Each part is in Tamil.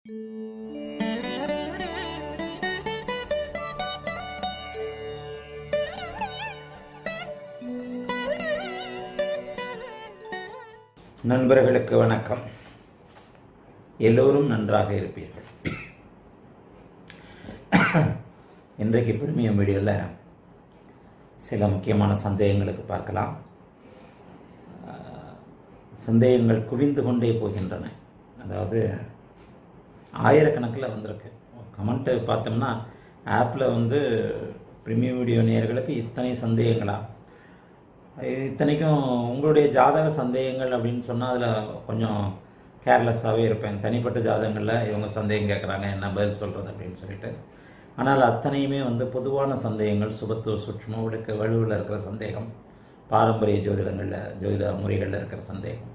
நண்பர்களுக்கு வணக்கம் எல்லோரும் நன்றாக இருப்பீர்கள் இன்றைக்கு பிரிமியம் வீடியோவில் சில முக்கியமான சந்தேகங்களுக்கு பார்க்கலாம் அஹ், சந்தேகங்கள் குவிந்து கொண்டே போகின்றன அதாவது ஆயிரக்கணக்கில் வந்திருக்கு கமெண்ட்டு பார்த்தோம்னா ஆப்பில் வந்து ப்ரீமியம் வீடியோ நேயர்களுக்கு இத்தனை சந்தேகங்களா இத்தனைக்கும் உங்களுடைய ஜாதக சந்தேகங்கள் அப்படின்னு சொன்னால் அதில் கொஞ்சம் கேர்லெஸ்ஸாகவே இருப்பேன் தனிப்பட்ட ஜாதகங்களில் இவங்க சந்தேகம் கேட்குறாங்க என்ன பதில் சொல்கிறது அப்படின்னு சொல்லிட்டு ஆனால் அத்தனையுமே வந்து பொதுவான சந்தேகங்கள் சுபத்துவ சுற்றும உடுக்க வலுவில் இருக்கிற சந்தேகம் பாரம்பரிய ஜோதிடங்களில் ஜோதிட முறைகளில் இருக்கிற சந்தேகம்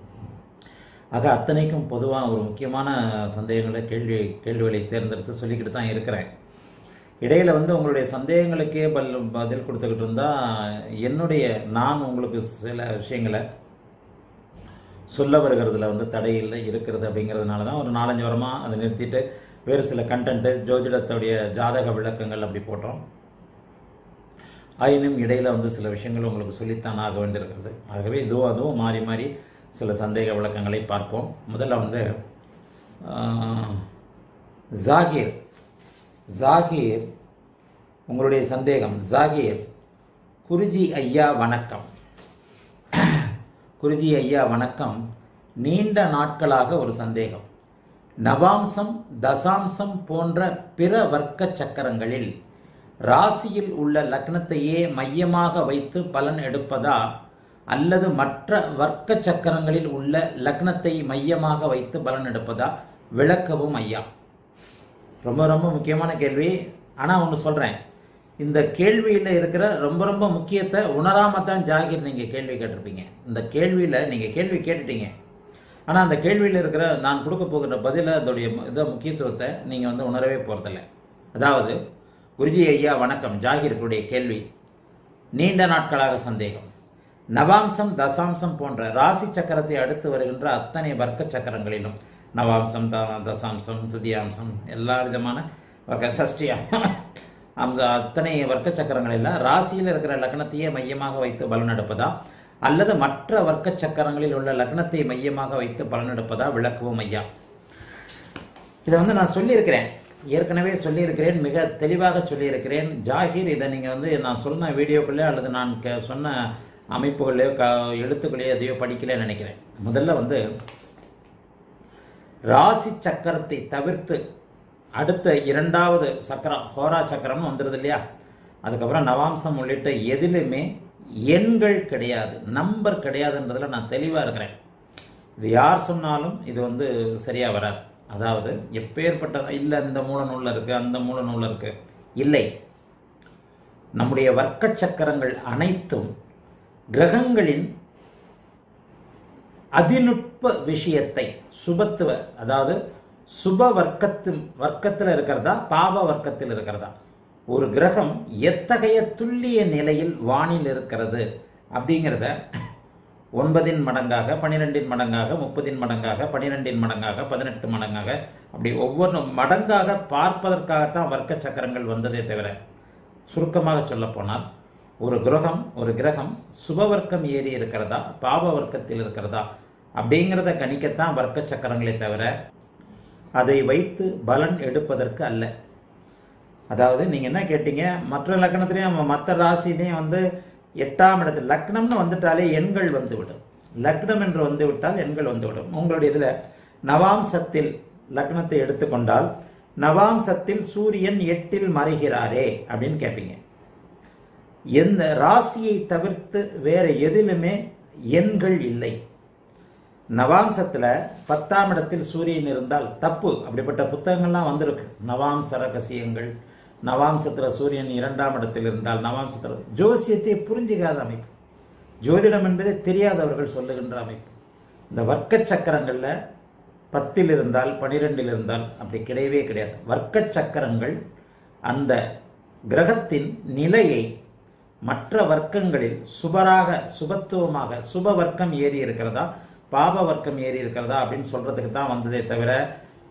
ஆக அத்தனைக்கும் பொதுவாக ஒரு முக்கியமான சந்தேகங்களை கேள்வி கேள்விகளை தேர்ந்தெடுத்து சொல்லிக்கிட்டு தான் இருக்கிறேன் இடையில வந்து உங்களுடைய சந்தேகங்களுக்கே பல் பதில் கொடுத்துக்கிட்டு இருந்தா என்னுடைய நான் உங்களுக்கு சில விஷயங்களை சொல்ல வருகிறதுல வந்து தடையில் இருக்கிறது அப்படிங்கிறதுனால தான் ஒரு நாலஞ்சு வாரமாக அதை நிறுத்திட்டு வேறு சில கண்டென்ட்டு ஜோதிடத்துடைய ஜாதக விளக்கங்கள் அப்படி போட்டோம் ஆயினும் இடையில வந்து சில விஷயங்கள் உங்களுக்கு சொல்லித்தான் ஆக வேண்டியிருக்கிறது ஆகவே இதுவும் அதுவும் மாறி மாறி சில சந்தேக விளக்கங்களை பார்ப்போம் முதல்ல வந்து ஆஹ், ஜாகீர் ஜாகீர் உங்களுடைய சந்தேகம் ஜாகீர் குருஜி ஐயா வணக்கம் குருஜி ஐயா வணக்கம் நீண்ட நாட்களாக ஒரு சந்தேகம் நவாம்சம் தசாம்சம் போன்ற பிற வர்க்க சக்கரங்களில் ராசியில் உள்ள லக்னத்தையே மையமாக வைத்து பலன் எடுப்பதா அல்லது மற்ற வர்க்க சக்கரங்களில் உள்ள லக்னத்தை மையமாக வைத்து பலன் எடுப்பதா விளக்கவும் ஐயா ரொம்ப ரொம்ப முக்கியமான கேள்வி ஆனால் ஒன்று சொல்கிறேன் இந்த கேள்வியில் இருக்கிற ரொம்ப ரொம்ப முக்கியத்தை உணராம தான் ஜாகிர் நீங்கள் கேள்வி கேட்டிருப்பீங்க இந்த கேள்வியில் நீங்கள் கேள்வி கேட்டுட்டீங்க ஆனால் அந்த கேள்வியில் இருக்கிற நான் கொடுக்க போகிற பதில அதோடைய இதை முக்கியத்துவத்தை நீங்கள் வந்து உணரவே போகிறதில்ல அதாவது குருஜி ஐயா வணக்கம் ஜாகிர்களுடைய கேள்வி நீண்ட நாட்களாக சந்தேகம் நவாம்சம் தசாம்சம் போன்ற ராசி சக்கரத்தை அடுத்து வருகின்ற அத்தனை வர்க்க சக்கரங்களிலும் நவாம்சம் த தசாம்சம் துதியாம்சம் எல்லா விதமான வர்க்க சஷ்டியா அந்த அத்தனை வர்க்க சக்கரங்களில் ராசியில் இருக்கிற லக்னத்தையே மையமாக வைத்து பலன் எடுப்பதா அல்லது மற்ற வர்க்க சக்கரங்களில் உள்ள லக்னத்தை மையமாக வைத்து பலன் எடுப்பதா விளக்குவோம் ஐயா இதை வந்து நான் சொல்லியிருக்கிறேன் ஏற்கனவே சொல்லியிருக்கிறேன் மிக தெளிவாக சொல்லியிருக்கிறேன் ஜாகிர் இதை நீங்கள் வந்து நான் சொன்ன வீடியோக்குள்ளே அல்லது நான் க- சொன்ன அமைப்புகளையோ க எழுத்துக்களையோ எதையோ படிக்கலன்னு நினைக்கிறேன் முதல்ல வந்து ராசி சக்கரத்தை தவிர்த்து அடுத்த இரண்டாவது சக்கரம் ஹோரா சக்கரம்னு வந்துடுது இல்லையா அதுக்கப்புறம் நவாம்சம் உள்ளிட்ட எதிலுமே எண்கள் கிடையாது நம்பர் கிடையாதுன்றதுல நான் தெளிவாக இருக்கிறேன் இது யார் சொன்னாலும் இது வந்து சரியா வராது அதாவது எப்பேற்பட்ட இல்லை இந்த மூல நூலில் இருக்கு அந்த மூல நூலில் இருக்கு இல்லை நம்முடைய வர்க்க சக்கரங்கள் அனைத்தும் கிரகங்களின் அதிநுட்ப விஷயத்தை சுபத்துவ அதாவது சுப வர்க்கத்து வர்க்கத்தில் இருக்கிறதா பாவ வர்க்கத்தில் இருக்கிறதா ஒரு கிரகம் எத்தகைய துல்லிய நிலையில் வானில் இருக்கிறது அப்படிங்கிறத ஒன்பதின் மடங்காக பன்னிரெண்டின் மடங்காக முப்பதின் மடங்காக பன்னிரெண்டின் மடங்காக பதினெட்டு மடங்காக அப்படி ஒவ்வொரு மடங்காக பார்ப்பதற்காகத்தான் வர்க்க சக்கரங்கள் வந்ததே தவிர சுருக்கமாக சொல்லப்போனால் ஒரு கிரகம் ஒரு கிரகம் சுபவர்க்கம் ஏறி இருக்கிறதா பாவ வர்க்கத்தில் இருக்கிறதா அப்படிங்கிறத கணிக்கத்தான் வர்க்க சக்கரங்களே தவிர அதை வைத்து பலன் எடுப்பதற்கு அல்ல அதாவது நீங்கள் என்ன கேட்டீங்க மற்ற லக்னத்திலையும் மற்ற ராசிலையும் வந்து எட்டாம் இடத்தில் லக்னம்னு வந்துட்டாலே எண்கள் வந்துவிடும் லக்னம் என்று வந்து விட்டால் எண்கள் வந்துவிடும் உங்களுடைய இதில் நவாம்சத்தில் லக்னத்தை எடுத்துக்கொண்டால் நவாம்சத்தில் சூரியன் எட்டில் மறைகிறாரே அப்படின்னு கேட்பீங்க எந்த ராசியை தவிர்த்து வேற எதிலுமே எண்கள் இல்லை நவாம்சத்தில் பத்தாம் இடத்தில் சூரியன் இருந்தால் தப்பு அப்படிப்பட்ட புத்தகங்கள்லாம் வந்திருக்கு நவாம்ச ரகசியங்கள் நவாம்சத்தில் சூரியன் இரண்டாம் இடத்தில் இருந்தால் நவாம்சத்தில் ஜோசியத்தை புரிஞ்சுக்காத அமைப்பு ஜோதிடம் என்பதே தெரியாதவர்கள் சொல்லுகின்ற அமைப்பு இந்த வர்க்க சக்கரங்களில் பத்தில் இருந்தால் பனிரெண்டில் இருந்தால் அப்படி கிடையவே கிடையாது வர்க்க சக்கரங்கள் அந்த கிரகத்தின் நிலையை மற்ற வர்க்கங்களில் சுபராக சுபத்துவமாக சுப வர்க்கம் ஏறி இருக்கிறதா பாப வர்க்கம் ஏறி இருக்கிறதா அப்படின்னு சொல்றதுக்கு தான் வந்ததே தவிர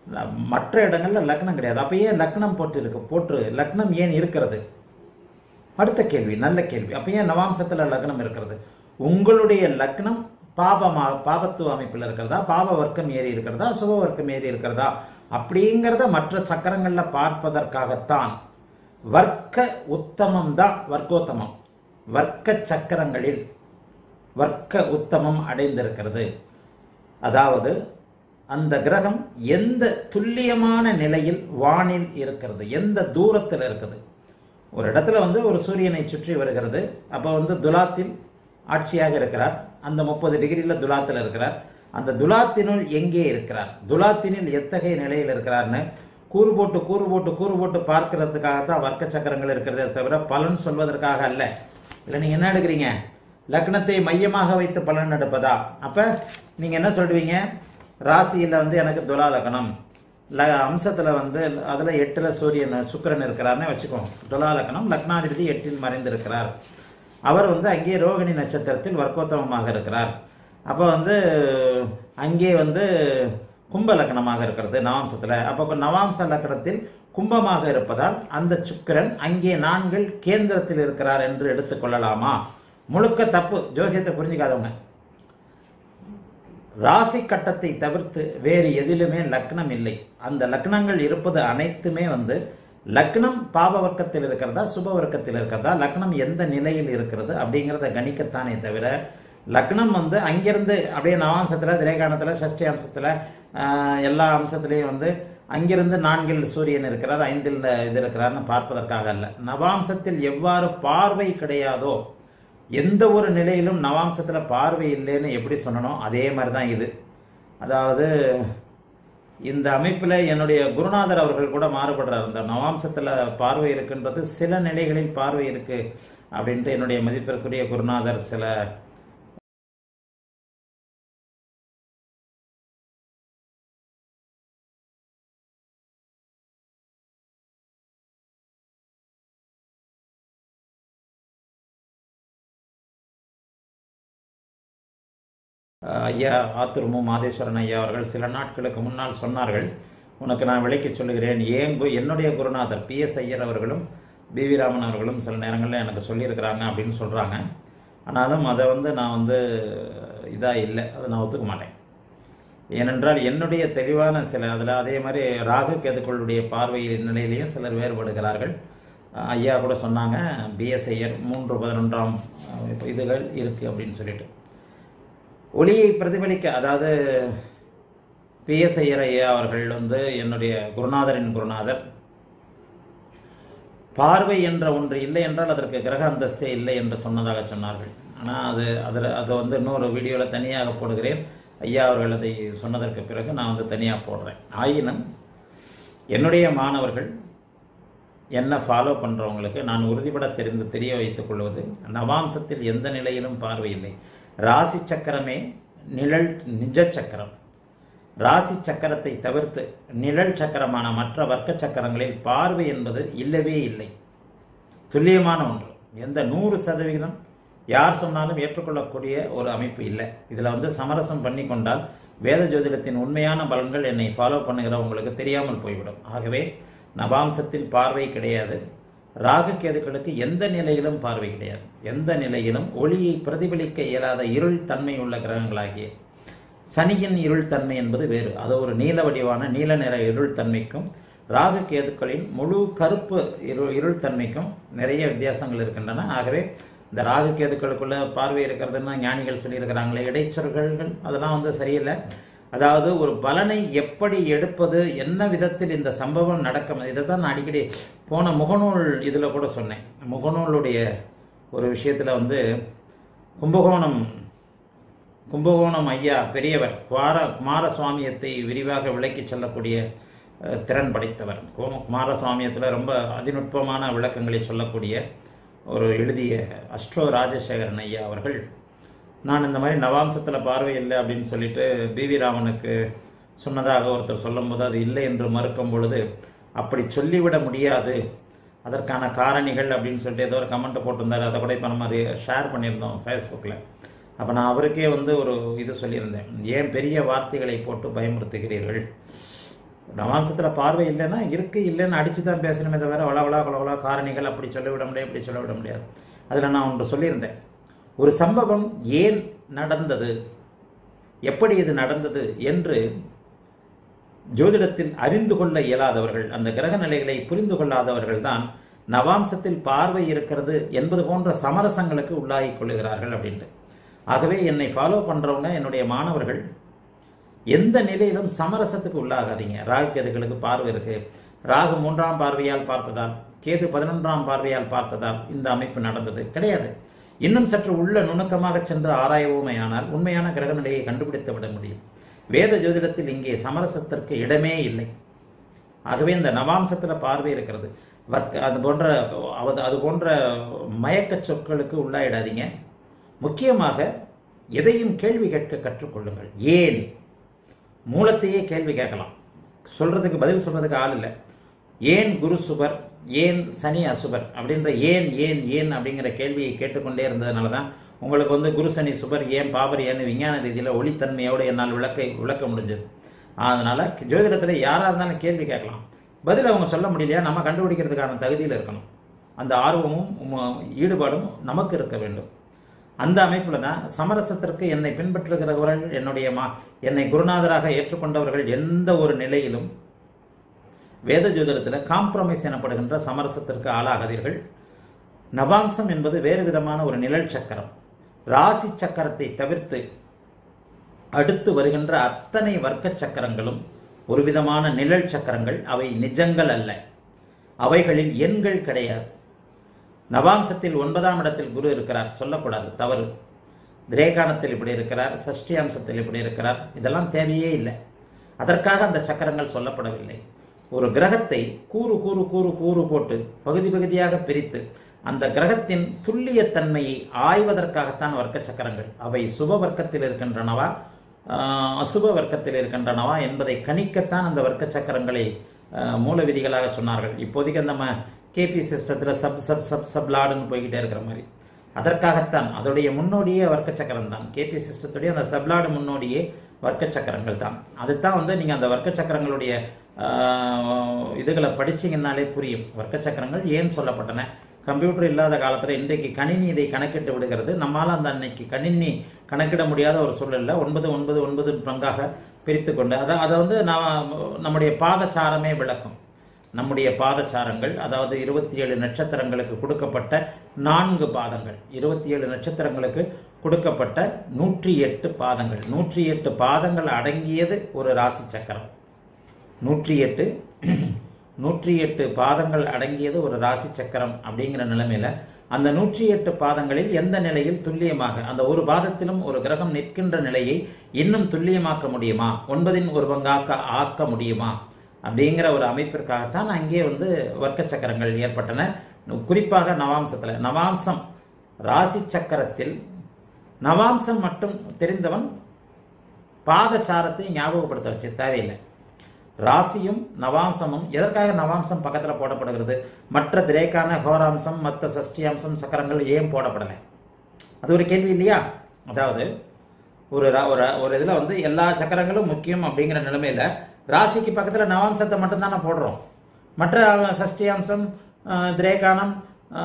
மற்ற இடங்கள்ல லக்னம் கிடையாது அப்ப ஏன் லக்னம் போட்டு இருக்கு போட்டு லக்னம் ஏன் இருக்கிறது அடுத்த கேள்வி நல்ல கேள்வி அப்ப ஏன் நவாம்சத்துல லக்னம் இருக்கிறது உங்களுடைய லக்னம் பாபமா பாபத்துவ அமைப்பில் இருக்கிறதா பாப வர்க்கம் ஏறி இருக்கிறதா சுப வர்க்கம் ஏறி இருக்கிறதா அப்படிங்கிறத மற்ற சக்கரங்கள்ல பார்ப்பதற்காகத்தான் வர்க்க உத்தமம் தான் வர்க்கோத்தமம் வர்க்க சக்கரங்களில் வர்க்க உத்தமம் அடைந்திருக்கிறது அதாவது அந்த கிரகம் எந்த துல்லியமான நிலையில் வானில் இருக்கிறது எந்த தூரத்தில் இருக்குது ஒரு இடத்துல வந்து ஒரு சூரியனை சுற்றி வருகிறது அப்போ வந்து துலாத்தில் ஆட்சியாக இருக்கிறார் அந்த முப்பது டிகிரியில் துலாத்தில் இருக்கிறார் அந்த துலாத்தினுள் எங்கே இருக்கிறார் துலாத்தினில் எத்தகைய நிலையில் இருக்கிறார்னு கூறு போட்டு கூறு போட்டு கூறு போட்டு பார்க்கறதுக்காகத்தான் வர்க்க சக்கரங்கள் இருக்கிறதே தவிர பலன் சொல்வதற்காக அல்ல இல்லை நீங்கள் என்ன எடுக்கிறீங்க லக்னத்தை மையமாக வைத்து பலன் எடுப்பதா அப்போ நீங்கள் என்ன சொல்லுவீங்க ராசியில் வந்து எனக்கு துலா லக்னம் ல அம்சத்தில் வந்து அதில் எட்டில் சூரியன் சுக்கிரன் இருக்கிறார்னு வச்சுக்கோங்க துலா லக்னம் லக்னாதிபதி எட்டில் மறைந்திருக்கிறார் அவர் வந்து அங்கே ரோகிணி நட்சத்திரத்தில் வர்க்கோத்தமமாக இருக்கிறார் அப்போ வந்து அங்கே வந்து கும்ப லக்னமாக இருக்கிறது நவாம்சத்தில் அப்போ நவாம்ச லக்னத்தில் கும்பமாக இருப்பதால் அந்த சுக்கிரன் அங்கே நான்கள் கேந்திரத்தில் இருக்கிறார் என்று எடுத்துக்கொள்ளலாமா முழுக்க தப்பு ஜோசியத்தை புரிஞ்சுக்காதவங்க ராசி கட்டத்தை தவிர்த்து வேறு எதிலுமே லக்னம் இல்லை அந்த லக்னங்கள் இருப்பது அனைத்துமே வந்து லக்னம் பாப வர்க்கத்தில் இருக்கிறதா சுப வர்க்கத்தில் இருக்கிறதா லக்னம் எந்த நிலையில் இருக்கிறது அப்படிங்கிறத கணிக்கத்தானே தவிர லக்னம் வந்து அங்கிருந்து அப்படியே நவாம்சத்தில் திரேகானத்தில் சஷ்டி அம்சத்தில் ஆஹ், எல்லா அம்சத்திலையும் வந்து அங்கிருந்து நான்கில் சூரியன் இருக்கிறார் ஐந்தில் இது இருக்கிறார்னு பார்ப்பதற்காக அல்ல நவாம்சத்தில் எவ்வாறு பார்வை கிடையாதோ எந்த ஒரு நிலையிலும் நவாம்சத்தில் பார்வை இல்லைன்னு எப்படி சொன்னனோ அதே மாதிரி தான் இது அதாவது இந்த அமைப்பில் என்னுடைய குருநாதர் அவர்கள் கூட மாறுபடுறார் இந்த நவாம்சத்தில் பார்வை இருக்குன்றது சில நிலைகளில் பார்வை இருக்கு அப்படின்ட்டு என்னுடைய மதிப்பிற்குரிய குருநாதர் சில அஹ், ஐயா ஆத்தூர் மு மாதேஸ்வரன் ஐயா அவர்கள் சில நாட்களுக்கு முன்னால் சொன்னார்கள் உனக்கு நான் விளக்கி சொல்லுகிறேன் ஏன் கு- என்னுடைய குருநாதர் பி எஸ் ஐயர் அவர்களும் பி வி ராமன் அவர்களும் சில நேரங்களில் எனக்கு சொல்லியிருக்கிறாங்க அப்படின்னு சொல்கிறாங்க ஆனாலும் அதை வந்து நான் வந்து இதாக இல்லை அதை நான் ஒத்துக்க மாட்டேன் ஏனென்றால் என்னுடைய தெளிவான சில அதில் அதே மாதிரி ராகு கேதுக்களுடைய பார்வையில் நிலையிலேயும் சிலர் வேறுபடுகிறார்கள் அஹ் ஐயா கூட சொன்னாங்க பிஎஸ் ஐயர் மூன்று பதினொன்றாம் அஹ், இதுகள் இருக்குது அப்படின்னு சொல்லிட்டு ஒளியை பிரதிபலிக்க அதாவது பிஎஸ் ஐயர் ஐயா அவர்கள் வந்து என்னுடைய குருநாதரின் குருநாதர் பார்வை என்ற ஒன்று இல்லை என்றால் அதற்கு கிரக அந்தஸ்தே இல்லை என்று சொன்னதாக சொன்னார்கள் ஆனால் அது அதில் அதை வந்து இன்னொரு வீடியோவில் தனியாக போடுகிறேன் ஐயா அவர்கள் அதை சொன்னதற்கு பிறகு நான் வந்து தனியாக போடுறேன் ஆயினும் என்னுடைய மாணவர்கள் என்ன ஃபாலோ பண்ணுறவங்களுக்கு நான் உறுதிபட தெரிந்து தெரிய வைத்துக் கொள்வது நவாம்சத்தில் எந்த நிலையிலும் பார்வை இல்லை ராசி சக்கரமே நிழல் நிஜ சக்கரம் ராசி சக்கரத்தை தவிர்த்து நிழல் சக்கரமான மற்ற வர்க்க சக்கரங்களில் பார்வை என்பது இல்லவே இல்லை துல்லியமான ஒன்று எந்த நூறு சதவிகிதம் யார் சொன்னாலும் ஏற்றுக்கொள்ளக்கூடிய ஒரு அமைப்பு இல்லை இதில் வந்து சமரசம் பண்ணி கொண்டால் வேத ஜோதிடத்தின் உண்மையான பலன்கள் என்னை ஃபாலோ பண்ணுகிறவங்களுக்கு தெரியாமல் போய்விடும் ஆகவே நவாம்சத்தில் பார்வை கிடையாது ராகு கேதுக்களுக்கு எந்த நிலையிலும் பார்வை கிடையாது எந்த நிலையிலும் ஒளியை பிரதிபலிக்க இயலாத இருள் தன்மை உள்ள கிரகங்களாகிய சனியின் இருள் தன்மை என்பது வேறு அது ஒரு நீல வடிவான நீல நிற இருள் தன்மைக்கும் ராகு கேதுக்களின் முழு கருப்பு இரு இருள் தன்மைக்கும் நிறைய வித்தியாசங்கள் இருக்கின்றன ஆகவே இந்த ராகு கேதுக்களுக்குள்ள பார்வை இருக்கிறதுன்னா ஞானிகள் சொல்லியிருக்கிறாங்களே இடைச்சொற்கள் அதெல்லாம் வந்து சரியில்லை அதாவது ஒரு பலனை எப்படி எடுப்பது என்ன விதத்தில் இந்த சம்பவம் நடக்கும் இதை தான் நான் அடிக்கடி போன முகநூல் இதில் கூட சொன்னேன் முகநூலுடைய ஒரு விஷயத்தில் வந்து கும்பகோணம் கும்பகோணம் ஐயா பெரியவர் குமார குமாரசுவாமியத்தை விரிவாக விளக்கி சொல்லக்கூடிய அஹ், திறன் படைத்தவர் கு- குமாரசுவாமியத்தில் ரொம்ப அதிநுட்பமான விளக்கங்களை சொல்லக்கூடிய ஒரு எழுதிய அஸ்ட்ரோ ராஜசேகரன் ஐயா அவர்கள் நான் இந்த மாதிரி நவாம்சத்தில் பார்வை இல்லை அப்படின்னு சொல்லிட்டு பிவி ராமனுக்கு சொன்னதாக ஒருத்தர் சொல்லும்போது அது இல்லை என்று மறுக்கும் பொழுது அப்படி சொல்லிவிட முடியாது அதற்கான காரணிகள் அப்படின்னு சொல்லிட்டு ஏதோ ஒரு கமெண்ட் போட்டிருந்தாரு அதை கூட இப்போ நம்ம அதை ஷேர் பண்ணியிருந்தோம் ஃபேஸ்புக்கில் அப்போ நான் அவருக்கே வந்து ஒரு இது சொல்லியிருந்தேன் ஏன் பெரிய வார்த்தைகளை போட்டு பயமுறுத்துகிறீர்கள் நவாம்சத்துல பார்வை இல்லைன்னா இருக்கு இல்லைன்னு அடிச்சு தான் பேசணுமே தவிர வளவளா கொலவளா காரணிகள் அப்படி சொல்லிவிட முடியாது இப்படி சொல்லிவிட முடியாது அதுல நான் ஒன்று சொல்லியிருந்தேன் ஒரு சம்பவம் ஏன் நடந்தது எப்படி இது நடந்தது என்று ஜோதிடத்தில் அறிந்து கொள்ள இயலாதவர்கள் அந்த கிரக நிலைகளை புரிந்து கொள்ளாதவர்கள் தான் நவாம்சத்தில் பார்வை இருக்கிறது என்பது போன்ற சமரசங்களுக்கு உள்ளாகி கொள்ளுகிறார்கள் அப்படின்ட்டு ஆகவே என்னை ஃபாலோ பண்றவங்க என்னுடைய மாணவர்கள் எந்த நிலையிலும் சமரசத்துக்கு உள்ளாகாதீங்க ராகு கேதுகளுக்கு பார்வை இருக்கு ராகு மூன்றாம் பார்வையால் பார்த்ததால் கேது பதினொன்றாம் பார்வையால் பார்த்ததால் இந்த அமைப்பு நடந்தது கிடையாது இன்னும் சற்று உள்ள நுணுக்கமாக சென்று ஆராயவோமே ஆனால் உண்மையான கிரக நிலையை கண்டுபிடித்து விட முடியும் வேத ஜோதிடத்தில் இங்கே சமரசத்திற்கு இடமே இல்லை ஆகவே இந்த நவாம்சத்தில் பார்வை இருக்கிறது வர்க்க அது போன்ற அது அது போன்ற மயக்க சொற்களுக்கு உள்ளாயிடாதீங்க முக்கியமாக எதையும் கேள்வி கேட்க கற்றுக்கொள்ளுங்கள் ஏன் மூலத்தையே கேள்வி கேட்கலாம் சொல்றதுக்கு பதில் சொல்றதுக்கு ஆள் இல்லை ஏன் குரு சுபர் ஏன் சனி அசுபர் அப்படின்ற ஏன் ஏன் ஏன் அப்படிங்கிற கேள்வியை கேட்டுக்கொண்டே இருந்ததுனால தான் உங்களுக்கு வந்து குரு சனி சுபர் ஏன் பாபர் ஏன்னு விஞ்ஞான ரீதியில் ஒளித்தன்மையோடு என்னால் விளக்க விளக்க முடிஞ்சது அதனால ஜோதிடத்தில் யாராக இருந்தாலும் கேள்வி கேட்கலாம் பதில் அவங்க சொல்ல முடியலையா நம்ம கண்டுபிடிக்கிறதுக்கான தகுதியில் இருக்கணும் அந்த ஆர்வமும் உம், ஈடுபாடும் நமக்கு இருக்க வேண்டும் அந்த அமைப்பில் தான் சமரசத்திற்கு என்னை பின்பற்றுகிறவர்கள் என்னுடைய மா என்னை குருநாதராக ஏற்றுக்கொண்டவர்கள் எந்த ஒரு நிலையிலும் வேத ஜோதிடத்தில் காம்ப்ரமைஸ் எனப்படுகின்ற சமரசத்திற்கு ஆளாகாதீர்கள் நவாம்சம் என்பது வேறு விதமான ஒரு நிழல் சக்கரம் ராசி சக்கரத்தை தவிர்த்து அடுத்து வருகின்ற அத்தனை வர்க்க சக்கரங்களும் ஒரு விதமான நிழல் சக்கரங்கள் அவை நிஜங்கள் அல்ல அவைகளில் எண்கள் கிடையாது நவாம்சத்தில் ஒன்பதாம் இடத்தில் குரு இருக்கிறார் சொல்லக்கூடாது தவறு திரேகானத்தில் இப்படி இருக்கிறார் சஷ்டி அம்சத்தில் இப்படி இருக்கிறார் இதெல்லாம் தேவையே இல்லை அதற்காக அந்த சக்கரங்கள் சொல்லப்படவில்லை ஒரு கிரகத்தை கூறு கூறு கூறு கூறு போட்டு பகுதி பகுதியாக பிரித்து அந்த கிரகத்தின் துல்லியத்தன்மையை ஆய்வதற்காகத்தான் வர்க்க சக்கரங்கள் அவை சுப வர்க்கத்தில் இருக்கின்றனவா ஆஹ், அசுப வர்க்கத்தில் இருக்கின்றனவா என்பதை கணிக்கத்தான் அந்த வர்க்க சக்கரங்களை ஆஹ், மூல விதிகளாக சொன்னார்கள் இப்போதைக்கு நம்ம கேபி சிஸ்டத்தில் சப் சப் சப் சப் லாடுன்னு போய்கிட்டே இருக்கிற மாதிரி அதற்காகத்தான் அதோடைய முன்னோடியே வர்க்க சக்கரம் தான் கேபி சிஸ்டத்துடைய அந்த சப்லாடு முன்னோடியே வர்க்க சக்கரங்கள் தான் அதுதான் வந்து நீங்கள் அந்த வர்க்க சக்கரங்களுடைய ஆஹ், இதுகளை படிச்சீங்கன்னாலே புரியும் வர்க்க சக்கரங்கள் ஏன் சொல்லப்பட்டன கம்ப்யூட்டர் இல்லாத காலத்தில் இன்றைக்கு கணினி இதை கணக்கிட்டு விடுகிறது நம்மால் அந்த அன்னைக்கு கணினி கணக்கிட முடியாத ஒரு சூழலில் ஒன்பது ஒன்பது ஒன்பது பங்காக பிரித்து கொண்டு அதை அதை வந்து நான் நம்முடைய பாதச்சாரமே விளக்கும் நம்முடைய பாதச்சாரங்கள் அதாவது இருபத்தி ஏழு நட்சத்திரங்களுக்கு கொடுக்கப்பட்ட நான்கு பாதங்கள் இருபத்தி ஏழு நட்சத்திரங்களுக்கு கொடுக்கப்பட்ட நூற்றி எட்டு பாதங்கள் நூற்றி எட்டு பாதங்கள் அடங்கியது ஒரு ராசி சக்கரம் நூற்றி எட்டு நூற்றி எட்டு பாதங்கள் அடங்கியது ஒரு ராசி சக்கரம் அப்படிங்கிற நிலைமையில அந்த நூற்றி எட்டு பாதங்களில் எந்த நிலையில் துல்லியமாக அந்த ஒரு பாதத்திலும் ஒரு கிரகம் நிற்கின்ற நிலையை இன்னும் துல்லியமாக்க முடியுமா ஒன்பதின் ஒரு பங்காக்க ஆக்க முடியுமா அப்படிங்கிற ஒரு அமைப்பிற்காகத்தான் அங்கே வந்து வர்க்க சக்கரங்கள் ஏற்பட்டன குறிப்பாக நவாம்சத்தில் நவாம்சம் ராசி சக்கரத்தில் நவாம்சம் மட்டும் தெரிந்தவன் பாதச்சாரத்தை ஞாபகப்படுத்த வச்சு தேவையில்லை ராசியும் நவாம்சமும் எதற்காக நவாம்சம் பக்கத்தில் போடப்படுகிறது மற்ற திரேக்கான ஹோராம்சம் மற்ற சஷ்டியாம்சம் சக்கரங்கள் ஏன் போடப்படலை அது ஒரு கேள்வி இல்லையா அதாவது ஒரு ரா- ஒரு ஒரு இதில் வந்து எல்லா சக்கரங்களும் முக்கியம் அப்படிங்கிற நிலைமையில ராசிக்கு பக்கத்தில் நவாம்சத்தை மட்டும்தானே போடுறோம் மற்ற சஷ்டியாம்சம் அஹ், திரேகானம்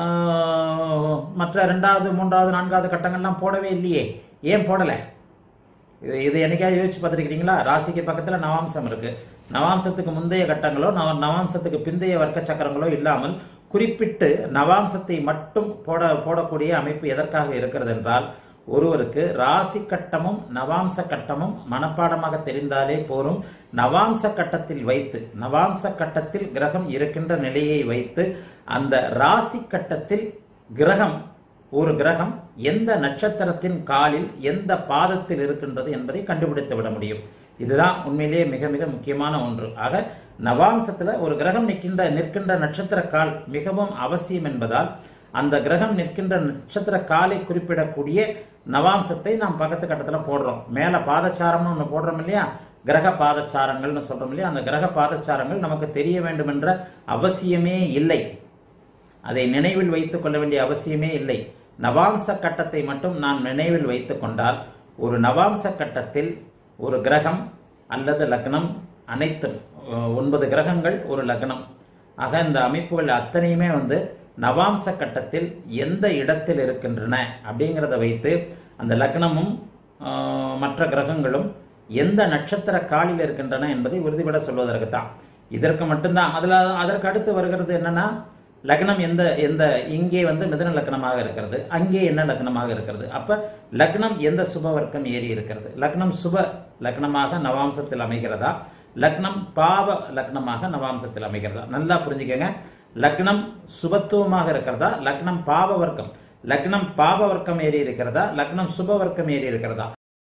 அஹ், மற்ற ரெண்டாவது மூன்றாவது நான்காவது கட்டங்கள்லாம் போடவே இல்லையே ஏன் போடலை இது இது என்னைக்காவது யோசிச்சு பார்த்துருக்கிறீங்களா ராசிக்கு பக்கத்தில் நவாம்சம் இருக்கு நவாம்சத்துக்கு முந்தைய கட்டங்களோ நவ நவாம்சத்துக்கு பிந்தைய வர்க்க சக்கரங்களோ இல்லாமல் குறிப்பிட்டு நவாம்சத்தை மட்டும் போட போடக்கூடிய அமைப்பு எதற்காக இருக்கிறது என்றால் ஒருவருக்கு ராசி கட்டமும் நவாம்ச கட்டமும் மனப்பாடமாக தெரிந்தாலே போரும் நவாம்ச கட்டத்தில் வைத்து நவாம்ச கட்டத்தில் கிரகம் இருக்கின்ற நிலையை வைத்து அந்த ராசி கட்டத்தில் கிரகம் ஒரு கிரகம் எந்த நட்சத்திரத்தின் காலில் எந்த பாதத்தில் இருக்கின்றது என்பதை கண்டுபிடித்து விட முடியும் இதுதான் உண்மையிலேயே மிக மிக முக்கியமான ஒன்று ஆக நவாம்சத்துல ஒரு கிரகம் நிற்கின்ற நிற்கின்ற நட்சத்திர கால் மிகவும் அவசியம் என்பதால் அந்த கிரகம் நிற்கின்ற நட்சத்திர காலை குறிப்பிடக்கூடிய நவாம்சத்தை நாம் பக்கத்து கட்டத்தில் போடுறோம் மேலே பாதச்சாரம்னு ஒன்று போடுறோம் இல்லையா கிரக பாதச்சாரங்கள்னு சொல்றோம் இல்லையா அந்த கிரக பாதச்சாரங்கள் நமக்கு தெரிய வேண்டும் என்ற அவசியமே இல்லை அதை நினைவில் வைத்துக் கொள்ள வேண்டிய அவசியமே இல்லை நவாம்ச கட்டத்தை மட்டும் நான் நினைவில் வைத்துக் கொண்டால் ஒரு நவாம்ச கட்டத்தில் ஒரு கிரகம் அல்லது லக்னம் அனைத்தும் அஹ், ஒன்பது கிரகங்கள் ஒரு லக்னம் ஆக இந்த அமைப்புகள் அத்தனையுமே வந்து நவாம்ச கட்டத்தில் எந்த இடத்தில் இருக்கின்றன அப்படிங்கிறத வைத்து அந்த லக்னமும் ஆஹ், மற்ற கிரகங்களும் எந்த நட்சத்திர காலில் இருக்கின்றன என்பதை உறுதிபட சொல்வதற்கு தான் இதற்கு மட்டும்தான் அதில் அதற்கு அடுத்து வருகிறது என்னன்னா லக்னம் எந்த எந்த இங்கே வந்து மிதன லக்னமாக இருக்கிறது அங்கே என்ன லக்னமாக இருக்கிறது அப்ப லக்னம் எந்த சுப வர்க்கம் ஏறி இருக்கிறது லக்னம் சுப லக்னமாக நவாம்சத்தில் அமைகிறதா லக்னம் பாவ லக்னமாக நவாம்சத்தில் அமைகிறதா நல்லா புரிஞ்சுக்கங்க லக்னம் சுபத்துவமாக இருக்கிறதா லக்னம் பாவ வர்க்கம் லக்னம் பாவ வர்க்கம் ஏறி இருக்கிறதா லக்னம் சுப வர்க்கம் ஏறி இருக்கிறதா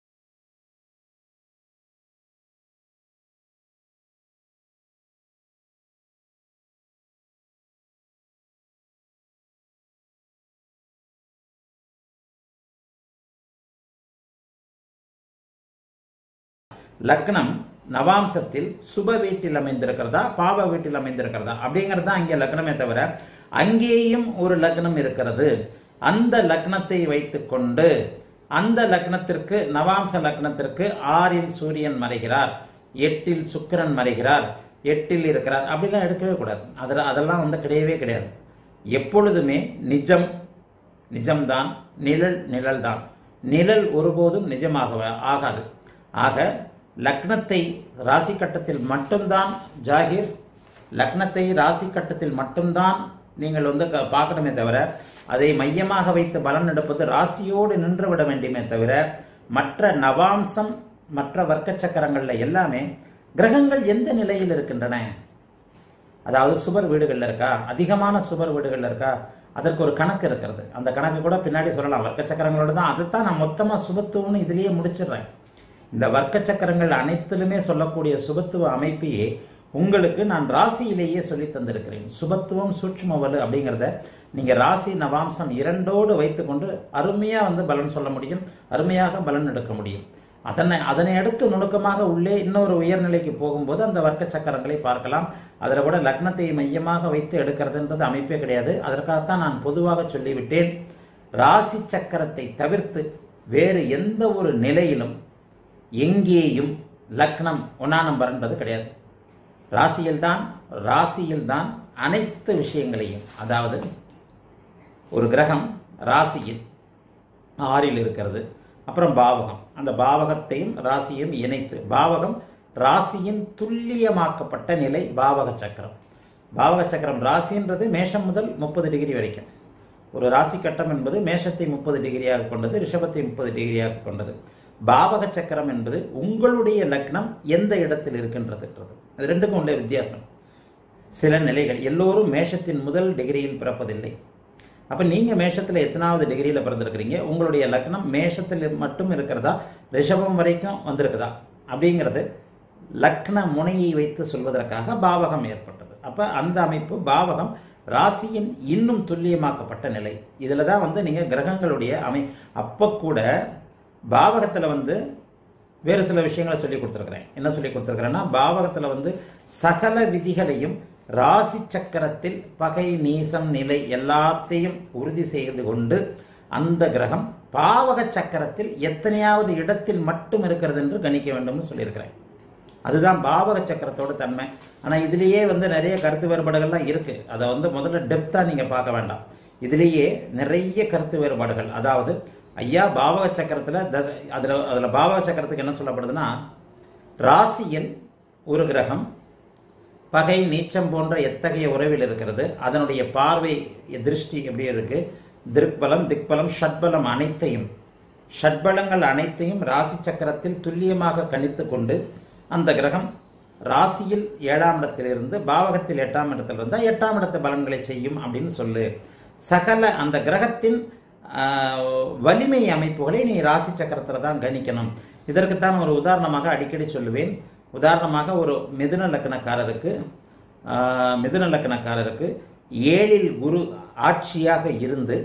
லக்னம் நவாம்சத்தில் சுப வீட்டில் அமைந்திருக்கிறதா பாவ வீட்டில் அமைந்திருக்கிறதா அப்படிங்கிறது தான் அங்கே லக்னமே தவிர அங்கேயும் ஒரு லக்னம் இருக்கிறது அந்த லக்னத்தை வைத்துக்கொண்டு அந்த லக்னத்திற்கு நவாம்ச லக்னத்திற்கு ஆறில் சூரியன் மறைகிறார் எட்டில் சுக்கிரன் மறைகிறார் எட்டில் இருக்கிறார் அப்படிலாம் எடுக்கவே கூடாது அதில் அதெல்லாம் வந்து கிடையவே கிடையாது எப்பொழுதுமே நிஜம் நிஜம்தான் நிழல் நிழல்தான் நிழல் ஒருபோதும் நிஜமாக ஆகாது ஆக லக்னத்தை ராசி கட்டத்தில் மட்டும்தான் ஜாகிர் லக்னத்தை ராசி கட்டத்தில் மட்டும்தான் நீங்கள் வந்து க- பார்க்கணுமே தவிர அதை மையமாக வைத்து பலன் எடுப்பது ராசியோடு நின்று விட வேண்டுமே தவிர மற்ற நவாம்சம் மற்ற வர்க்க சக்கரங்கள்ல எல்லாமே கிரகங்கள் எந்த நிலையில் இருக்கின்றன அதாவது சுபர் வீடுகள்ல இருக்கா அதிகமான சுபர் வீடுகள்ல இருக்கா அதற்கு ஒரு கணக்கு இருக்கிறது அந்த கணக்கு கூட பின்னாடி சொல்லலாம் வர்க்க சக்கரங்களோட தான் அதைத்தான் நான் மொத்தமா சுபத்துவம்னு இதுலயே முடிச்சிடுறேன் இந்த வர்க்க சக்கரங்கள் அனைத்திலுமே சொல்லக்கூடிய சுபத்துவ அமைப்பையே உங்களுக்கு நான் ராசியிலேயே சொல்லி தந்திருக்கிறேன் சுபத்துவம் சூட்சும வலு அப்படிங்கிறத நீங்க ராசி நவாம்சம் இரண்டோடு வைத்துக்கொண்டு அருமையா வந்து பலன் சொல்ல முடியும் அருமையாக பலன் எடுக்க முடியும் அதனை அதனை அடுத்து நுணுக்கமாக உள்ளே இன்னொரு உயர்நிலைக்கு போகும்போது அந்த வர்க்க சக்கரங்களை பார்க்கலாம் அதில் கூட லக்னத்தை மையமாக வைத்து எடுக்கிறதுன்றது அமைப்பே கிடையாது அதற்காகத்தான் நான் பொதுவாக சொல்லிவிட்டேன் ராசி சக்கரத்தை தவிர்த்து வேறு எந்த ஒரு நிலையிலும் எங்கேயும் லக்னம் ஒன்னா நம்பர்ன்றது கிடையாது ராசியில்தான் ராசியில்தான் அனைத்து விஷயங்களையும் அதாவது ஒரு கிரகம் ராசியில் ஆறில் இருக்கிறது அப்புறம் பாவகம் அந்த பாவகத்தையும் ராசியையும் இணைத்து பாவகம் ராசியின் துல்லியமாக்கப்பட்ட நிலை பாவக சக்கரம் பாவக சக்கரம் ராசின்றது மேஷம் முதல் முப்பது டிகிரி வரைக்கும் ஒரு ராசி கட்டம் என்பது மேஷத்தை முப்பது டிகிரியாக கொண்டது ரிஷபத்தை முப்பது டிகிரியாக கொண்டது பாவக சக்கரம் என்பது உங்களுடைய லக்னம் எந்த இடத்தில் இருக்கின்றதுன்றது அது ரெண்டுக்கும் உள்ள வித்தியாசம் சில நிலைகள் எல்லோரும் மேஷத்தின் முதல் டிகிரியில் பிறப்பதில்லை அப்ப நீங்க மேஷத்துல எத்தனாவது டிகிரியில பிறந்திருக்கிறீங்க உங்களுடைய லக்னம் மேஷத்தில் மட்டும் இருக்கிறதா ரிஷபம் வரைக்கும் வந்திருக்குதா அப்படிங்கிறது லக்ன முனையை வைத்து சொல்வதற்காக பாவகம் ஏற்பட்டது அப்ப அந்த அமைப்பு பாவகம் ராசியின் இன்னும் துல்லியமாக்கப்பட்ட நிலை இதுல தான் வந்து நீங்க கிரகங்களுடைய அமை அப்ப கூட பாவகத்துல வந்து வேறு சில விஷயங்களை சொல்லி கொடுத்துருக்கிறேன் என்ன சொல்லி கொடுத்துருக்கிறேன்னா பாவகத்துல வந்து சகல விதிகளையும் ராசி சக்கரத்தில் பகை நீசம் நிலை எல்லாத்தையும் உறுதி செய்து கொண்டு அந்த கிரகம் பாவக சக்கரத்தில் எத்தனையாவது இடத்தில் மட்டும் இருக்கிறது என்று கணிக்க வேண்டும்னு சொல்லியிருக்கிறேன் அதுதான் பாவக சக்கரத்தோட தன்மை ஆனா இதுலயே வந்து நிறைய கருத்து வேறுபாடுகள்லாம் இருக்கு அதை வந்து முதல்ல டெப்தா நீங்க பார்க்க வேண்டாம் இதுலேயே நிறைய கருத்து வேறுபாடுகள் அதாவது ஐயா பாவக சக்கரத்துல தச அதுல அதுல பாவக சக்கரத்துக்கு என்ன சொல்லப்படுதுன்னா ராசியில் ஒரு கிரகம் பகை நீச்சம் போன்ற எத்தகைய உறவில் இருக்கிறது அதனுடைய பார்வை திருஷ்டி எப்படி இருக்கு திருப்பலம் திக்பலம் ஷட்பலம் அனைத்தையும் ஷட்பலங்கள் அனைத்தையும் ராசி சக்கரத்தில் துல்லியமாக கணித்து கொண்டு அந்த கிரகம் ராசியில் ஏழாம் இடத்திலிருந்து பாவகத்தில் எட்டாம் இடத்தில் இருந்தால் எட்டாம் இடத்து பலன்களை செய்யும் அப்படின்னு சொல்லு சகல அந்த கிரகத்தின் ஆஹ், வலிமை அமைப்புகளை நீ ராசி சக்கரத்தில் தான் கணிக்கணும் இதற்குத்தான் ஒரு உதாரணமாக அடிக்கடி சொல்லுவேன் உதாரணமாக ஒரு மிதுன லக்னக்காரருக்கு ஆஹ், மிதுன லக்னக்காரருக்கு ஏழில் குரு ஆட்சியாக இருந்து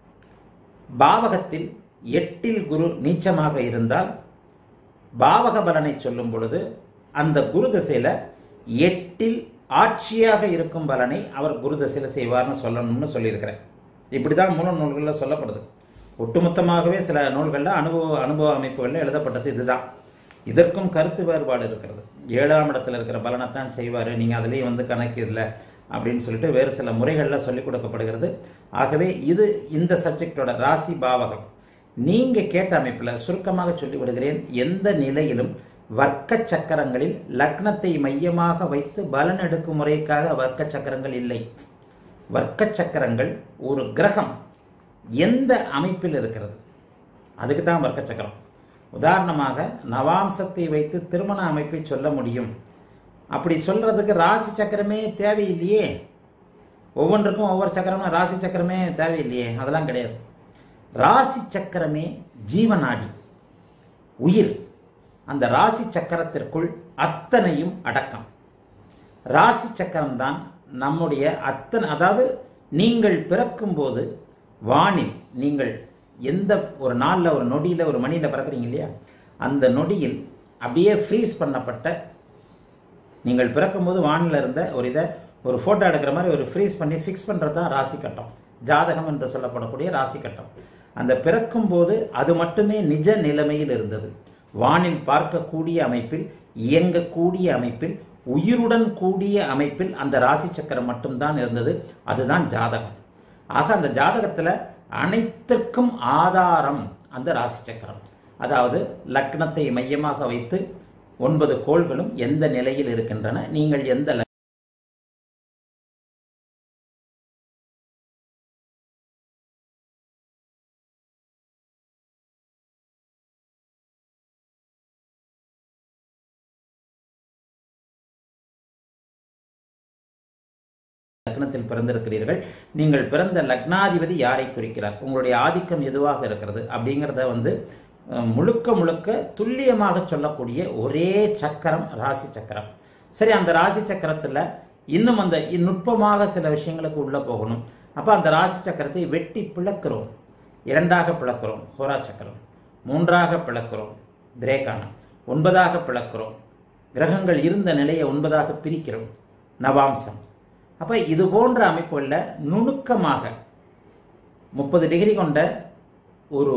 பாவகத்தில் எட்டில் குரு நீச்சமாக இருந்தால் பாவக பலனை சொல்லும் பொழுது அந்த குரு திசையில எட்டில் ஆட்சியாக இருக்கும் பலனை அவர் குரு திசையில செய்வார்னு சொல்லணும்னு சொல்லியிருக்கிறேன் இப்படிதான் மூல நூல்களில் சொல்லப்படுது ஒட்டுமொத்தமாகவே சில நூல்களில் அனுபவ அனுபவ அமைப்புகளில் எழுதப்பட்டது இதுதான் இதற்கும் கருத்து வேறுபாடு இருக்கிறது ஏழாம் இடத்துல இருக்கிற பலனைத்தான் செய்வார் நீங்கள் அதுலேயும் வந்து கணக்கு இல்லை அப்படின்னு சொல்லிட்டு வேறு சில முறைகளில் சொல்லிக் கொடுக்கப்படுகிறது ஆகவே இது இந்த சப்ஜெக்டோட ராசி பாவகம் நீங்க கேட்ட அமைப்பில் சுருக்கமாக சொல்லி விடுகிறேன் எந்த நிலையிலும் வர்க்க சக்கரங்களில் லக்னத்தை மையமாக வைத்து பலன் எடுக்கும் முறைக்காக வர்க்க சக்கரங்கள் இல்லை வர்க்க சக்கரங்கள் ஒரு கிரகம் எந்த அமைப்பில் இருக்கிறது அதுக்கு தான் வர்க்க சக்கரம் உதாரணமாக நவாம்சத்தை வைத்து திருமண அமைப்பை சொல்ல முடியும் அப்படி சொல்றதுக்கு ராசி சக்கரமே தேவையில்லையே ஒவ்வொன்றுக்கும் ஒவ்வொரு சக்கரமும் ராசி சக்கரமே தேவையில்லையே அதெல்லாம் கிடையாது ராசி சக்கரமே ஜீவநாடி உயிர் அந்த ராசி சக்கரத்திற்குள் அத்தனையும் அடக்கம் ராசி சக்கரம் தான் நம்முடைய அத்தனை அதாவது நீங்கள் பிறக்கும்போது வானில் நீங்கள் எந்த ஒரு நாளில் ஒரு நொடியில் ஒரு மணியில் பிறக்கிறீங்க இல்லையா அந்த நொடியில் அப்படியே ஃப்ரீஸ் பண்ணப்பட்ட நீங்கள் பிறக்கும்போது வானில் இருந்த ஒரு இதை ஒரு ஃபோட்டோ எடுக்கிற மாதிரி ஒரு ஃப்ரீஸ் பண்ணி ஃபிக்ஸ் பண்ணுறது தான் ராசி கட்டம் ஜாதகம் என்று சொல்லப்படக்கூடிய ராசி கட்டம் அந்த பிறக்கும்போது அது மட்டுமே நிஜ நிலைமையில் இருந்தது வானில் பார்க்கக்கூடிய அமைப்பில் இயங்கக்கூடிய அமைப்பில் உயிருடன் கூடிய அமைப்பில் அந்த ராசி சக்கரம் மட்டும்தான் இருந்தது அதுதான் ஜாதகம் ஆக அந்த ஜாதகத்தில் அனைத்திற்கும் ஆதாரம் அந்த ராசி சக்கரம் அதாவது லக்னத்தை மையமாக வைத்து ஒன்பது கோள்களும் எந்த நிலையில் இருக்கின்றன நீங்கள் எந்த ல- லக்னத்தில் பிறந்திருக்கிறீர்கள் நீங்கள் பிறந்த லக்னாதிபதி யாரை குறிக்கிறார் உங்களுடைய ஆதிக்கம் எதுவாக இருக்கிறது அப்படிங்கிறத வந்து அஹ், முழுக்க முழுக்க துல்லியமாக சொல்லக்கூடிய ஒரே சக்கரம் ராசி சக்கரம் சரி அந்த ராசி சக்கரத்தில் இன்னும் அந்த நுட்பமாக சில விஷயங்களுக்கு உள்ள போகணும் அப்போ அந்த ராசி சக்கரத்தை வெட்டி பிளக்கிறோம் இரண்டாக பிளக்கிறோம் ஹோரா சக்கரம் மூன்றாக பிளக்கிறோம் திரேகானம் ஒன்பதாக பிளக்கிறோம் கிரகங்கள் இருந்த நிலையை ஒன்பதாக பிரிக்கிறோம் நவாம்சம் அப்போ இது போன்ற அமைப்புகளில் நுணுக்கமாக முப்பது டிகிரி கொண்ட ஒரு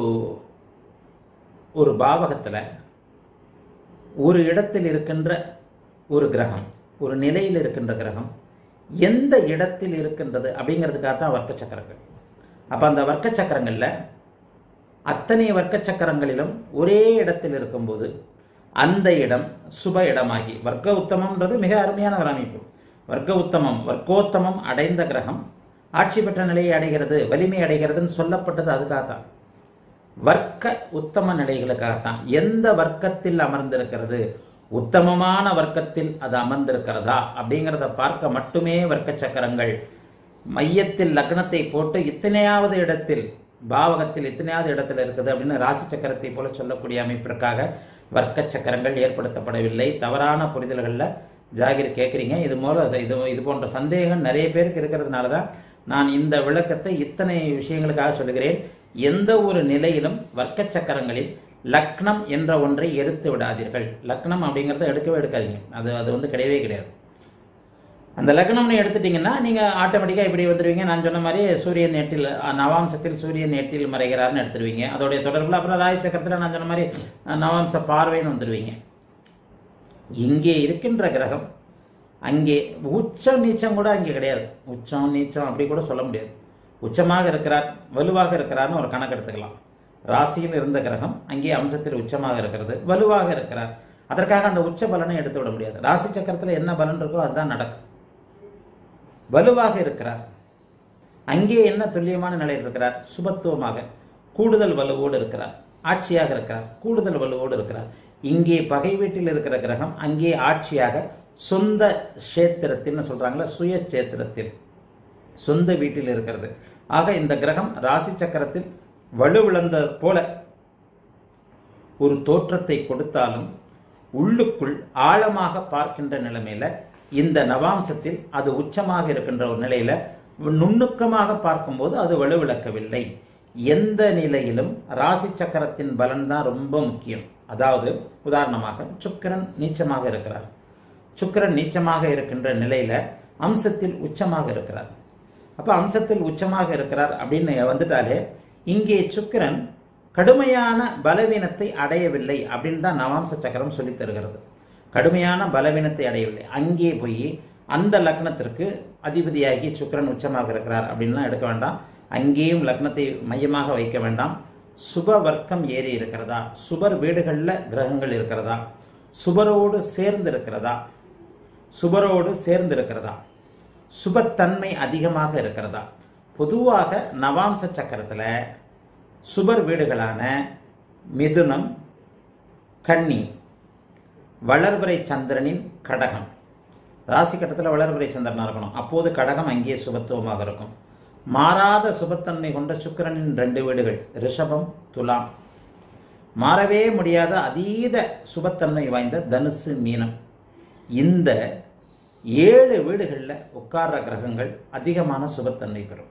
ஒரு பாவகத்தில் ஒரு இடத்தில் இருக்கின்ற ஒரு கிரகம் ஒரு நிலையில் இருக்கின்ற கிரகம் எந்த இடத்தில் இருக்கின்றது அப்படிங்கிறதுக்காக தான் வர்க்க சக்கரங்கள் அப்போ அந்த வர்க்க சக்கரங்களில் அத்தனை வர்க்க சக்கரங்களிலும் ஒரே இடத்தில் இருக்கும்போது அந்த இடம் சுப இடமாகி வர்க்க உத்தமம்ன்றது மிக அருமையான ஒரு அமைப்பு வர்க்க உத்தமம் வர்க்கோத்தமம் அடைந்த கிரகம் ஆட்சி பெற்ற நிலையை அடைகிறது வலிமை அடைகிறதுன்னு சொல்லப்பட்டது அதுக்காகத்தான் வர்க்க உத்தம நிலைகளுக்காகத்தான் எந்த வர்க்கத்தில் அமர்ந்திருக்கிறது உத்தமமான வர்க்கத்தில் அது அமர்ந்திருக்கிறதா அப்படிங்கிறத பார்க்க மட்டுமே வர்க்க சக்கரங்கள் மையத்தில் லக்னத்தை போட்டு இத்தனையாவது இடத்தில் பாவகத்தில் இத்தனையாவது இடத்துல இருக்குது அப்படின்னு ராசி சக்கரத்தை போல சொல்லக்கூடிய அமைப்பிற்காக வர்க்க சக்கரங்கள் ஏற்படுத்தப்படவில்லை தவறான புரிதல்களில் ஜாகிர் கேட்குறீங்க இது மூலம் இது இது போன்ற சந்தேகம் நிறைய பேருக்கு இருக்கிறதுனால தான் நான் இந்த விளக்கத்தை இத்தனை விஷயங்களுக்காக சொல்லுகிறேன் எந்த ஒரு நிலையிலும் வர்க்க சக்கரங்களில் லக்னம் என்ற ஒன்றை எடுத்து விடாதீர்கள் லக்னம் அப்படிங்கிறத எடுக்கவே எடுக்காதீங்க அது அது வந்து கிடையவே கிடையாது அந்த லக்னம்னு எடுத்துட்டீங்கன்னா நீங்கள் ஆட்டோமேட்டிக்காக இப்படி வந்துடுவீங்க நான் சொன்ன மாதிரி சூரியன் எட்டில் அஹ், நவாம்சத்தில் சூரியன் எட்டில் மறைகிறார்னு எடுத்துருவீங்க அதோடைய தொடர்பில் அப்புறம் ராய சக்கரத்தில் நான் சொன்ன மாதிரி அஹ், நவாம்ச பார்வைன்னு வந்துடுவீங்க இங்கே இருக்கின்ற கிரகம் அங்கே உச்சம் நீச்சம் கூட அங்கே கிடையாது உச்சம் நீச்சம் அப்படி கூட சொல்ல முடியாது உச்சமாக இருக்கிறார் வலுவாக இருக்கிறார்னு ஒரு கணக்கு எடுத்துக்கலாம் ராசியில் இருந்த கிரகம் அங்கே அம்சத்தில் உச்சமாக இருக்கிறது வலுவாக இருக்கிறார் அதற்காக அந்த உச்ச பலனை எடுத்து விட முடியாது ராசி சக்கரத்தில் என்ன பலன் இருக்கோ அதுதான் நடக்கும் வலுவாக இருக்கிறார் அங்கே என்ன துல்லியமான நிலையில் இருக்கிறார் சுபத்துவமாக கூடுதல் வலுவோடு இருக்கிறார் ஆட்சியாக இருக்கிறார் கூடுதல் வலுவோடு இருக்கிறார் இங்கே பகை வீட்டில் இருக்கிற கிரகம் அங்கே ஆட்சியாக சொந்த கஷேத்திரத்தில்னு சொல்றாங்களா சுய கஷேத்திரத்தில் சொந்த வீட்டில் இருக்கிறது ஆக இந்த கிரகம் ராசி சக்கரத்தில் வலுவிழந்த போல ஒரு தோற்றத்தை கொடுத்தாலும் உள்ளுக்குள் ஆழமாக பார்க்கின்ற நிலைமையில இந்த நவாம்சத்தில் அது உச்சமாக இருக்கின்ற ஒரு நிலையில நுணுக்கமாக பார்க்கும்போது அது வலுவிழக்கவில்லை எந்த நிலையிலும் ராசி சக்கரத்தின் பலன் தான் ரொம்ப முக்கியம் அதாவது உதாரணமாக சுக்கிரன் நீச்சமாக இருக்கிறார் சுக்கிரன் நீச்சமாக இருக்கின்ற நிலையில அம்சத்தில் உச்சமாக இருக்கிறார் அப்ப அம்சத்தில் உச்சமாக இருக்கிறார் அப்படின்னு வந்துட்டாலே இங்கே சுக்கிரன் கடுமையான பலவீனத்தை அடையவில்லை அப்படின்னு தான் நவாம்ச சக்கரம் சொல்லித் தருகிறது கடுமையான பலவீனத்தை அடையவில்லை அங்கே போய் அந்த லக்னத்திற்கு அதிபதியாகி சுக்கிரன் உச்சமாக இருக்கிறார் அப்படின்லாம் எடுக்க வேண்டாம் அங்கேயும் லக்னத்தை மையமாக வைக்க வேண்டாம் சுப வர்க்கம் ஏறி இருக்கிறதா சுபர் வீடுகளில் கிரகங்கள் இருக்கிறதா சுபரோடு சேர்ந்து இருக்கிறதா சுபரோடு சேர்ந்து இருக்கிறதா சுபத்தன்மை அதிகமாக இருக்கிறதா பொதுவாக நவாம்ச சக்கரத்தில் சுபர் வீடுகளான மிதுனம் கன்னி வளர்பிறை சந்திரனின் கடகம் ராசி கட்டத்தில் வளர்பிறை சந்திரனாக இருக்கணும் அப்போது கடகம் அங்கே சுபத்துவமாக இருக்கும் மாறாத சுபத்தன்மை கொண்ட சுக்கிரனின் ரெண்டு வீடுகள் ரிஷபம் துலாம் மாறவே முடியாத அதீத சுபத்தன்மை வாய்ந்த தனுசு மீனம் இந்த ஏழு வீடுகளில் உட்கார்ற கிரகங்கள் அதிகமான சுபத்தன்மை பெறும்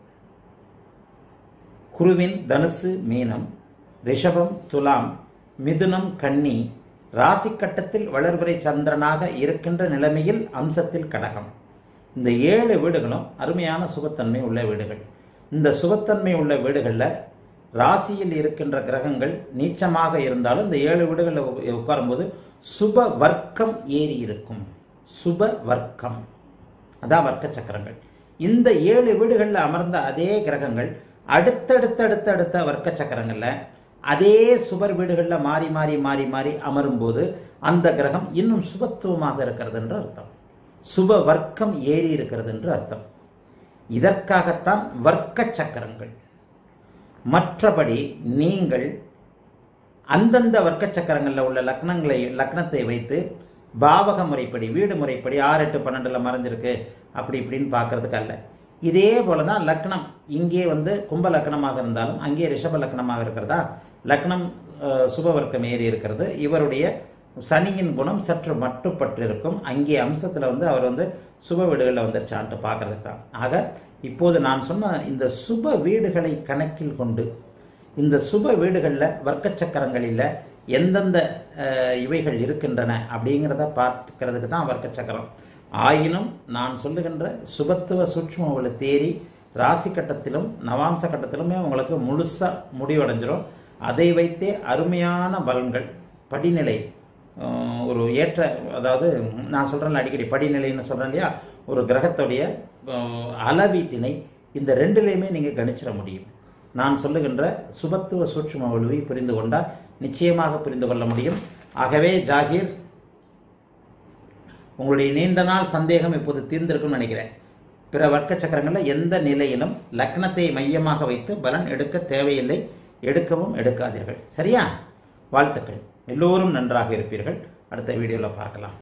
குருவின் தனுசு மீனம் ரிஷபம் துலாம் மிதுனம் கன்னி ராசி கட்டத்தில் வளர்பிறை சந்திரனாக இருக்கின்ற நிலைமையில் அம்சத்தில் கடகம் இந்த ஏழு வீடுகளும் அருமையான சுபத்தன்மை உள்ள வீடுகள் இந்த சுபத்தன்மை உள்ள வீடுகளில் ராசியில் இருக்கின்ற கிரகங்கள் நீச்சமாக இருந்தாலும் இந்த ஏழு வீடுகளில் உ- உட்காரும்போது சுப வர்க்கம் ஏறி இருக்கும் சுப வர்க்கம் அதான் வர்க்க சக்கரங்கள் இந்த ஏழு வீடுகளில் அமர்ந்த அதே கிரகங்கள் அடுத்தடுத்த அடுத்த அடுத்த வர்க்க சக்கரங்கள்ல அதே சுபர் வீடுகளில் மாறி மாறி மாறி மாறி அமரும்போது அந்த கிரகம் இன்னும் சுபத்துவமாக இருக்கிறது என்று அர்த்தம் சுப வர்க்கம் ஏறி இருக்கிறது என்று அர்த்தம் இதற்காகத்தான் வர்க்க சக்கரங்கள் மற்றபடி நீங்கள் அந்தந்த வர்க்க சக்கரங்களில் உள்ள லக்னங்களை லக்னத்தை வைத்து பாவக முறைப்படி வீடு முறைப்படி ஆறு எட்டு பன்னெண்டுல மறைஞ்சிருக்கு அப்படி இப்படின்னு பார்க்கறதுக்கு அல்ல இதே போல தான் லக்னம் இங்கே வந்து கும்ப லக்னமாக இருந்தாலும் அங்கே ரிஷப லக்னமாக இருக்கிறதா லக்னம் அஹ், சுபவர்க்கம் ஏறி இருக்கிறது இவருடைய சனியின் குணம் சற்று மட்டுப்பட்டிருக்கும் அங்கே அம்சத்தில் வந்து அவர் வந்து சுப வீடுகளில் வந்துருச்சான்ட்டு பார்க்கறதுக்கு தான் ஆக இப்போது நான் சொன்ன இந்த சுப வீடுகளை கணக்கில் கொண்டு இந்த சுப வீடுகளில் வர்க்க சக்கரங்களில் எந்தெந்த அஹ், இவைகள் இருக்கின்றன அப்படிங்கிறத பார்த்துக்கிறதுக்கு தான் வர்க்க சக்கரம் ஆயினும் நான் சொல்லுகின்ற சுபத்துவ சூட்சும உள்ள தேரி ராசி கட்டத்திலும் நவாம்ச கட்டத்திலுமே உங்களுக்கு முழுசாக முடிவடைஞ்சிரும் அதை வைத்தே அருமையான பலன்கள் படிநிலை அஹ், ஒரு ஏற்ற அதாவது நான் சொல்கிறேன்ல அடிக்கடி படிநிலைன்னு சொல்கிறேன் இல்லையா ஒரு கிரகத்துடைய அஹ், அளவீட்டினை இந்த ரெண்டுலேயுமே நீங்கள் கணிச்சிட முடியும் நான் சொல்லுகின்ற சுபத்துவ சூட்சும வலுவை புரிந்து கொண்டால் நிச்சயமாக புரிந்து கொள்ள முடியும் ஆகவே ஜாகீர் உங்களுடைய நீண்ட நாள் சந்தேகம் இப்போது தீர்ந்திருக்கும்னு நினைக்கிறேன் பிற வர்க்க சக்கரங்களில் எந்த நிலையிலும் லக்னத்தை மையமாக வைத்து பலன் எடுக்க தேவையில்லை எடுக்கவும் எடுக்காதீர்கள் சரியா வாழ்த்துக்கள் எல்லோரும் நன்றாக இருப்பீர்கள் அடுத்த வீடியோவில் பார்க்கலாம்